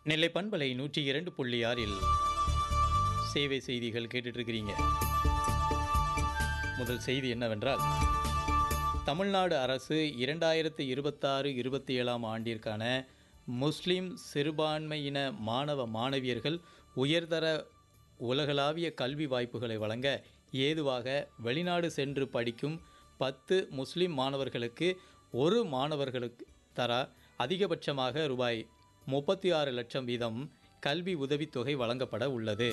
நெல்லை பண்பலை நூற்றி இரண்டு புள்ளி ஆறில் சேவை செய்திகள் கேட்டுட்டு இருக்கிறீங்க முதல் செய்தி என்னவென்றால் தமிழ்நாடு அரசு இரண்டாயிரத்து இருபத்தாறு இருபத்தி ஏழாம் ஆண்டிற்கான முஸ்லிம் சிறுபான்மையின மாணவ மாணவியர்கள் உயர்தர உலகளாவிய கல்வி வாய்ப்புகளை வழங்க ஏதுவாக வெளிநாடு சென்று படிக்கும் பத்து முஸ்லிம் மாணவர்களுக்கு ஒரு மாணவர்களுக்கு தர அதிகபட்சமாக ரூபாய் முப்பத்தி ஆறு லட்சம் வீதம் கல்வி உதவித்தொகை வழங்கப்பட உள்ளது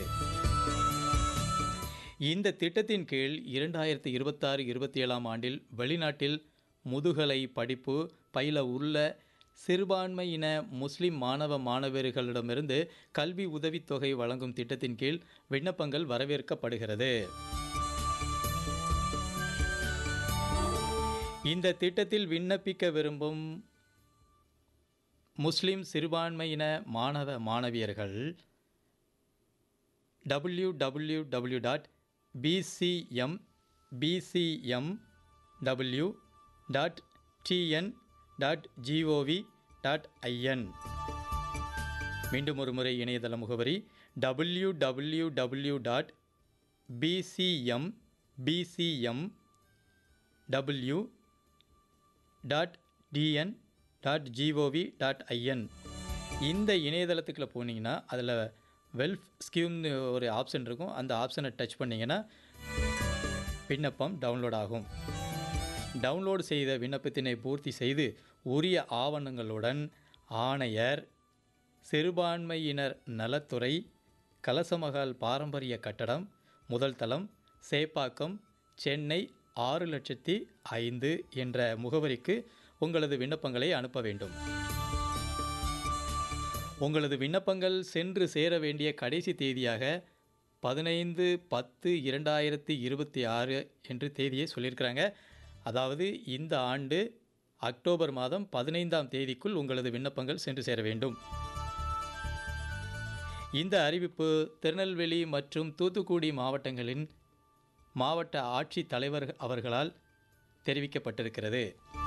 இந்த திட்டத்தின் கீழ் இரண்டாயிரத்தி இருபத்தாறு இருபத்தி ஏழாம் ஆண்டில் வெளிநாட்டில் முதுகலை படிப்பு பயில உள்ள சிறுபான்மையின முஸ்லிம் மாணவ மாணவர்களிடமிருந்து கல்வி உதவித்தொகை வழங்கும் திட்டத்தின் கீழ் விண்ணப்பங்கள் வரவேற்கப்படுகிறது இந்த திட்டத்தில் விண்ணப்பிக்க விரும்பும் முஸ்லிம் சிறுபான்மையின மாணவ மாணவியர்கள் W W W dot PCM PCM W dot TN dot GOV dot IN மீண்டும் ஒரு முறை இணையதள முகவரி W W W dot PCM PCM W dot TN dot GOV dot IN இந்த இணையதளத்துக்குள்ளே போனீங்கன்னா அதில் வெல்ஃப் ஸ்கீம்னு ஒரு ஆப்ஷன் இருக்கும் அந்த ஆப்ஷனை டச் பண்ணிங்கன்னா விண்ணப்பம் டவுன்லோட் ஆகும் டவுன்லோட் செய்த விண்ணப்பத்தினை பூர்த்தி செய்து உரிய ஆவணங்களுடன் ஆணையர் சிறுபான்மையினர் நலத்துறை கலசமகால் பாரம்பரிய கட்டடம் முதல் தளம் சேப்பாக்கம் சென்னை ஆறு லட்சத்தி ஐந்து என்ற முகவரிக்கு உங்களது விண்ணப்பங்களை அனுப்ப வேண்டும் உங்களது விண்ணப்பங்கள் சென்று சேர வேண்டிய கடைசி தேதியாக பதினைந்து பத்து இரண்டாயிரத்தி இருபத்தி ஆறு என்று தேதியை சொல்லியிருக்கிறாங்க அதாவது இந்த ஆண்டு அக்டோபர் மாதம் பதினைந்தாம் தேதிக்குள் உங்களது விண்ணப்பங்கள் சென்று சேர வேண்டும் இந்த அறிவிப்பு திருநெல்வேலி மற்றும் தூத்துக்குடி மாவட்டங்களின் மாவட்ட ஆட்சித் தலைவர் அவர்களால் தெரிவிக்கப்பட்டிருக்கிறது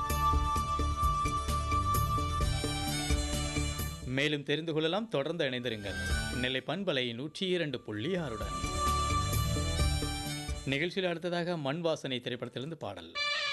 மேலும் தெரிந்து கொள்ளலாம் தொடர்ந்து இணைந்திருங்கள் நெல்லை பண்பலை நூற்றி இரண்டு புள்ளி ஆறுடன் நிகழ்ச்சியில் அடுத்ததாக மண் வாசனை திரைப்படத்திலிருந்து பாடல்